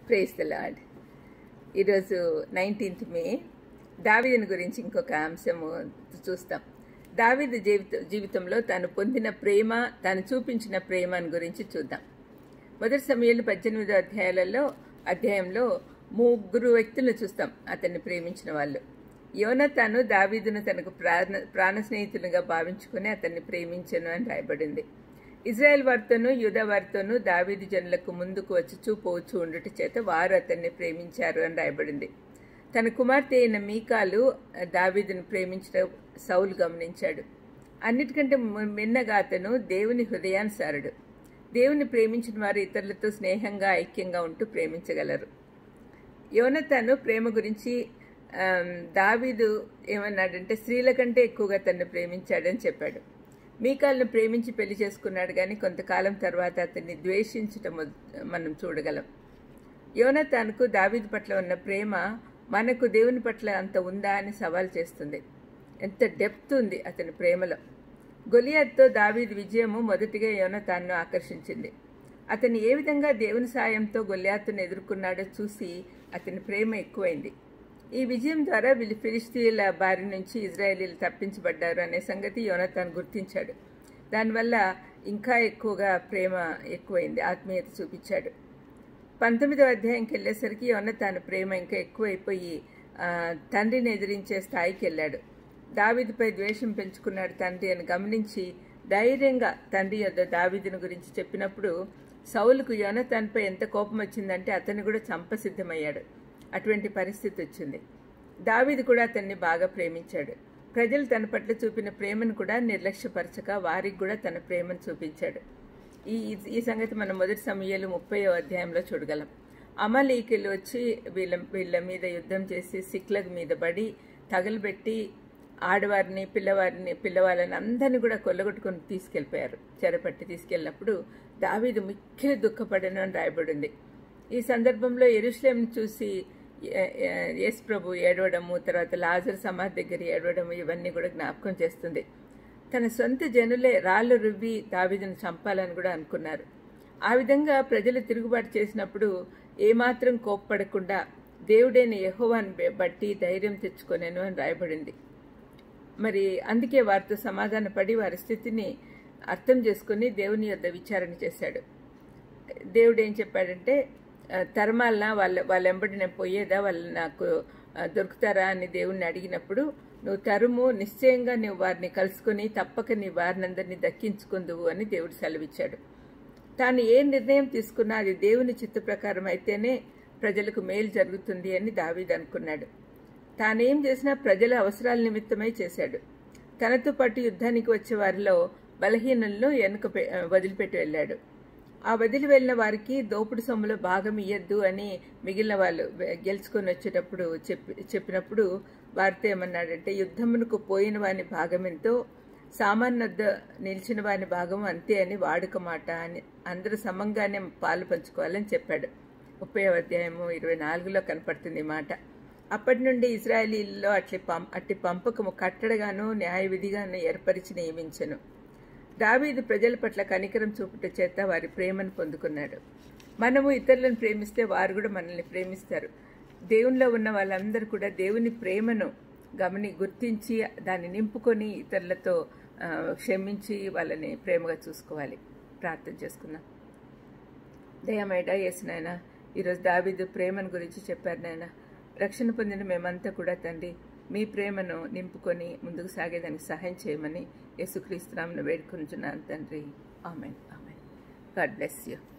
praise the Lord ఈరోజు nineteenth May దావీదుని గురించి ఇంకొక అంశము చూస్తాం దావీదు జీవిత జీవితంలో తాను పొందిన ప్రేమ తాను చూపించిన ప్రేమను గురించి చూద్దాం మొదటి సమయంలో పద్దెనిమిదో అధ్యాయాలలో అధ్యాయంలో ముగ్గురు వ్యక్తులను చూస్తాం అతన్ని ప్రేమించిన వాళ్ళు యోనతాను దావీదును తనకు ప్రాణ ప్రాణ స్నేహితులుగా భావించుకుని అతన్ని ప్రేమించను అని రాయబడింది ఇజ్రాయెల్ వారితోనూ యూదా వారితోనూ దావీదు జనులకు ముందుకు వచ్చి పోవచ్చు ఉండుట చేత వారు అతన్ని ప్రేమించారు అని రాయబడింది తన కుమార్తె అయిన మీకాలు దావీదును ప్రేమించడం సౌలు గమనించాడు అన్నిటికంటే మిన్నగా అతను దేవుని హృదయానుసారుడు దేవుని ప్రేమించిన వారు ఇతరులతో స్నేహంగా ఐక్యంగా ఉంటూ ప్రేమించగలరు యోనతను ప్రేమ గురించి దావీదు ఏమన్నాడంటే స్త్రీల కంటే ఎక్కువగా తను ప్రేమించాడని చెప్పాడు మీకాలను ప్రేమించి పెళ్లి చేసుకున్నాడు కానీ కొంతకాలం తర్వాత అతన్ని ద్వేషించటం మనం చూడగలం యోనతానుకు దావీదు పట్ల ఉన్న ప్రేమ మనకు దేవుని పట్ల అంత ఉందా అని సవాల్ చేస్తుంది ఎంత డెప్త్ ఉంది అతని ప్రేమలో గొలియాత్తో దావీదు విజయము మొదటిగా యోనతాన్ను ఆకర్షించింది అతను ఏ విధంగా దేవుని సాయంతో గొల్యాత్తును ఎదుర్కొన్నాడో చూసి అతని ప్రేమ ఎక్కువైంది ఈ విజయం ద్వారా వీళ్ళు ఫిలిస్తీన్ల బారి నుంచి ఇజ్రాయేలీలు తప్పించబడ్డారు అనే సంగతి యోనతాన్ గుర్తించాడు దానివల్ల ఇంకా ఎక్కువగా ప్రేమ ఎక్కువైంది ఆత్మీయత చూపించాడు పంతొమ్మిదవ అధ్యాయంకి వెళ్ళేసరికి యోనతాన్ ప్రేమ ఇంకా ఎక్కువైపోయి తండ్రిని ఎదిరించే స్థాయికి వెళ్ళాడు దావిదిపై ద్వేషం పెంచుకున్నాడు తండ్రి అని గమనించి ధైర్యంగా తండ్రి యొద్ద దావిదిని గురించి చెప్పినప్పుడు సౌలుకు యోనతాన్పై ఎంత కోపం వచ్చిందంటే అతను కూడా చంపసిద్ధమయ్యాడు అటువంటి పరిస్థితి వచ్చింది దావీదు కూడా అతన్ని బాగా ప్రేమించాడు ప్రజలు తన పట్ల చూపిన ప్రేమను కూడా నిర్లక్ష్యపరచక వారికి కూడా తన ప్రేమను చూపించాడు ఈ ఈ సంగతి మనం మొదటి సమయాలు ముప్పై అధ్యాయంలో చూడగలం అమలీకులు వచ్చి వీళ్ళ వీళ్ళ మీద యుద్ధం చేసి సిక్లగ్ మీద పడి తగలబెట్టి ఆడవారిని పిల్లవారిని పిల్లవాళ్ళని అందరినీ కూడా కొల్లగొట్టుకొని తీసుకెళ్ళిపోయారు చెరపట్టి తీసుకెళ్ళినప్పుడు దావీదు మిక్కిలి దుఃఖపడను అని రాయబడింది ఈ సందర్భంలో ఎరుశ్లేం చూసి యేసు ప్రభు ఏడవడము తర్వాత లాజర్ సమాధి దగ్గర ఏడవడము ఇవన్నీ కూడా జ్ఞాపకం చేస్తుంది తన సొంత జనులే రాళ్ళు రువ్వి దావీదును చంపాలని కూడా అనుకున్నారు ఆ విధంగా ప్రజలు తిరుగుబాటు చేసినప్పుడు ఏమాత్రం కోప్పడకుండా దేవుడైన యహోవాన్ బట్టి ధైర్యం తెచ్చుకొనేను అని రాయబడింది మరి అందుకే వారితో సమాధానపడి వారి స్థితిని అర్థం చేసుకుని దేవుని యొద్ద విచారణ చేశాడు దేవుడు ఏం చెప్పాడంటే తరమాలన వాళ్ళ వాళ్ళ ఎంబడి నేను పోయేదా వాళ్ళు నాకు దొరుకుతారా అని దేవుణ్ణి అడిగినప్పుడు నువ్వు తరుము నిశ్చయంగా నువ్వు వారిని కలుసుకొని తప్పక నీ వారినందరినీ దక్కించుకుందువు అని దేవుడు సెలవిచ్చాడు తాను ఏ నిర్ణయం తీసుకున్నా అది దేవుని చిత్త ప్రకారం అయితేనే ప్రజలకు మేలు జరుగుతుంది అని దావీద్ అనుకున్నాడు తానేం చేసినా ప్రజల అవసరాల నిమిత్తమై చేశాడు తనతో పాటు యుద్ధానికి వచ్చే వారిలో బలహీనులను వెనుక వదిలిపెట్టి వెళ్ళాడు ఆ వదిలి వెళ్ళిన వారికి దోపుడు సొమ్ములో భాగం ఇయ్యద్దు అని మిగిలిన వాళ్ళు గెలుచుకొని వచ్చేటప్పుడు చెప్పి చెప్పినప్పుడు వారితో ఏమన్నాడంటే యుద్ధమునకు పోయిన వాని భాగం ఎంతో సామాన్యద్ద నిలిచిన వాని భాగం అంతే అని వాడుక మాట అని అందరూ సమంగానే పాలు పంచుకోవాలని చెప్పాడు ముప్పై అధ్యాయము ఇరవై నాలుగులో కనపడుతుంది మాట అప్పటి నుండి ఇజ్రాయలీల్లో అట్లి పం అట్టి పంపకము కట్టడగాను న్యాయ విధిగాను ఏర్పరిచి నియమించను దావీదు ప్రజల పట్ల కనికరం చూపుట చేత వారి ప్రేమను పొందుకున్నాడు మనము ఇతరులను ప్రేమిస్తే వారు కూడా మనల్ని ప్రేమిస్తారు దేవునిలో ఉన్న వాళ్ళందరూ కూడా దేవుని ప్రేమను గమని గుర్తించి దాన్ని నింపుకొని ఇతరులతో క్షమించి వాళ్ళని ప్రేమగా చూసుకోవాలి ప్రార్థన చేసుకుందాం దయమేడ నాయన ఈరోజు దావీదు ప్రేమను గురించి చెప్పారు నాయన రక్షణ పొందిన మేమంతా కూడా తండ్రి మీ ప్రేమను నింపుకొని ముందుకు సాగేదానికి సహాయం చేయమని యేసుక్రీస్తునామను వేడుకుంటున్నాను తండ్రి amen amen God bless you